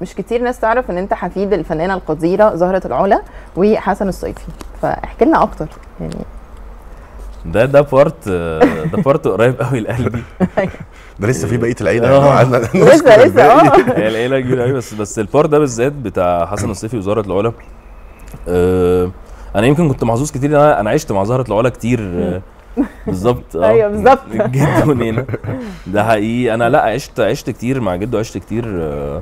مش كتير ناس تعرف ان انت حفيد الفنانه القديره زهره العلا وحسن الصيفي فاحكي لنا اكتر يعني ده ده بارت ده بارت قريب قوي لقلبي ده لسه في بقيه العيله آه. قعدنا لسه نذكر لسه الباقي. اه هي العيله كبيره قوي بس بس البارت ده بالذات بتاع حسن الصيفي وزهره العلا آه، انا يمكن كنت محظوظ كتير ان انا انا عشت مع زهره العلا كتير آه، بالظبط آه. أيوة، بالظبط. جد ونينا ده حقيقي انا لا عشت عشت كتير مع جده عشت كتير آه،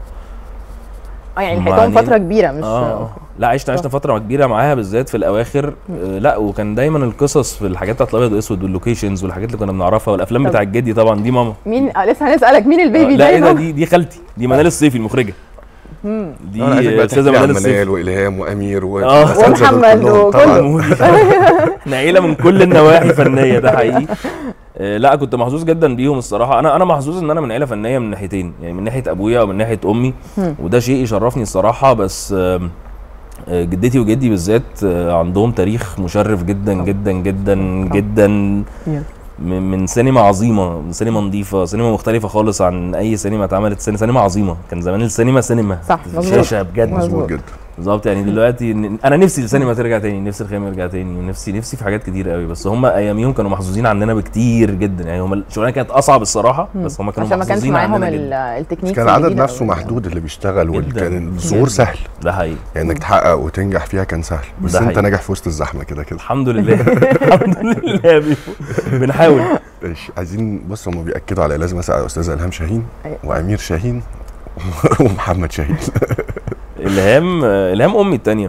اه يعني مع الحيطان نينا. فتره كبيره مش اه لا عشت عشت فتره كبيره معاها بالذات في الاواخر آه لا وكان دايما القصص في الحاجات بتاعت الابيض والاسود واللوكيشنز والحاجات اللي كنا بنعرفها والافلام طب. بتاعت جدي طبعا دي ماما مين آه لسه هنسالك مين آه، البيبي لا ده ايه ده يا دي دي خالتي دي منال الصيفي المخرجه مم. دي انا عايزك بقى استاذه تحكي عن منال الصيفي منال والهام وامير و آه. والأساتذة دول ومحمد كلهم وكله. طبعاً. مودي احنا عيله من كل النواحي الفنيه ده حقيقي آه، لا كنت محظوظ جدا بيهم الصراحه انا انا محظوظ ان انا من عيله فنيه من ناحيتين يعني من ناحيه ابويا ومن ناحيه امي هم. وده شيء يشرفني الصراحه بس آم، آه، جدتي وجدي بالذات آه، عندهم تاريخ مشرف جدا جدا جدا جدا يلا. من من سينما عظيمه من سينما نظيفه سينما مختلفه خالص عن اي سينما اتعملت سينما, سينما عظيمه كان زمان السينما سينما صح، مظبوط. شاشه بجد مظبوط. مظبوط جدا بالظبط يعني دلوقتي ن- انا نفسي السينما ترجع تاني نفسي الخيام يرجع تاني ونفسي نفسي في حاجات كتير قوي بس هم اياميهم كانوا محظوظين عننا بكتير جدا يعني هم الشغلانه كانت اصعب الصراحه بس هم كانوا عشان ما كانش محظوظين معاهم عننا ال- جدا التكنيك كان العدد الجديدة نفسه أوي. محدود اللي بيشتغل جداً. وكان الظهور جداً. سهل ده حقيقي يعني انك تحقق وتنجح فيها كان سهل بس ده انت حقيقي. ناجح في وسط الزحمه كده كده الحمد لله الحمد لله بيبو. بنحاول ماشي عايزين بص هم بياكدوا على لازم اسال استاذه الهام شاهين أيوة. وامير شاهين ومحمد شاهين الهام الهام امي التانية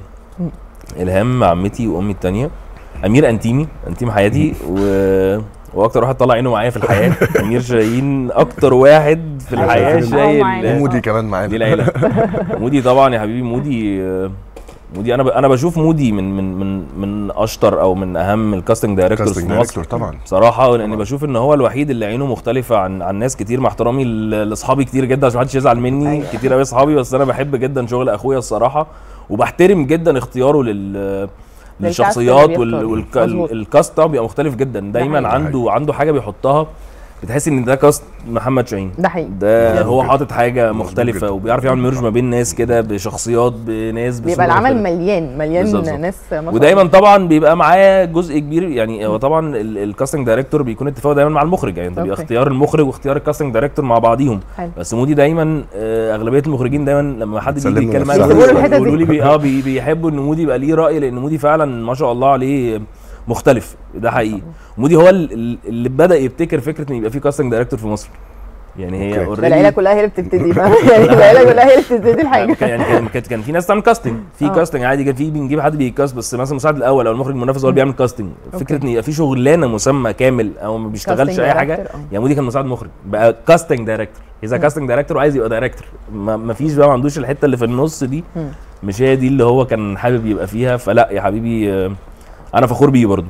الهام عمتي وامي التانية امير انتيمي انتيم حياتي و واكتر واحد طلع عينه معايا في الحياه امير شاهين اكتر واحد في أيوة. الحياه أهو شايل معانا. ومودي كمان دي معانا العيله مودي طبعا يا حبيبي مودي آه، مودي انا ب... انا بشوف مودي من من من من اشطر او من اهم الكاستنج دايركتورز كاستنج في مصر دايركتور طبعا بصراحه لاني طبعاً. بشوف ان هو الوحيد اللي عينه مختلفه عن عن ناس كتير مع احترامي ل- لاصحابي كتير جدا عشان محدش يزعل مني أيوة. كتير قوي اصحابي بس انا بحب جدا شغل اخويا الصراحه وبحترم جدا اختياره لل للشخصيات اللي بيختاره. مظبوط. والكاست بتاعه بيبقى مختلف جدا دايما حقيقي. عنده عنده حاجه بيحطها بتحس ان ده كاست محمد شاهين ده حقيقي ده مظبوط هو جدا. حاطط حاجه مظبوط مختلفه جدا. وبيعرف يعمل ميرج ما بين ناس كده بشخصيات بناس بيبقى بصورة العمل مختلفة. مليان مليان بالظبط. ناس ما شاء ودايما الله. طبعا بيبقى معاه جزء كبير يعني هو طبعا ال- الكاستنج دايركتور بيكون اتفاقه دايما مع المخرج يعني انت بيبقى أوكي. اختيار المخرج واختيار الكاستنج دايركتور مع بعضيهم حلو. بس مودي دايما آه، اغلبيه المخرجين دايما لما حد بيجي سلموا يتكلم نفسها. معايا بيسيبوا له الحتة دي. يقولوا لي بي اه بي بيحبوا ان مودي يبقى ليه راي لان مودي فعلا ما شاء الله عليه مختلف ده حقيقي مودي هو ال- ال- اللي بدا يبتكر فكره ان يبقى في كاستنج دايركتور في مصر يعني هي أوكي. ده العيله اوريدي كلها هي اللي بتبتدي فاهم؟ يعني العيله كلها هي اللي بتبتدي الحاجه كان يعني كان كان, كان في ناس تعمل كاستنج في آه. كاستنج عادي كان في بنجيب حد بيكاست بس مثلا المساعد الاول او المخرج المنافس هو اللي بيعمل كاستنج فكره ان يبقى في شغلانه مسمى كامل او ما بيشتغلش Casting اي حاجه director، آه. يعني مودي كان مساعد مخرج بقى كاستنج دايركتور اذا كاستنج دايركتور وعايز يبقى دايركتور ما ما فيش بقى ما عندوش الحته اللي في النص دي مم. مش هي دي اللي هو كان حابب يبقى فيها فلا يا حبيبي آه، انا فخور بيه برضه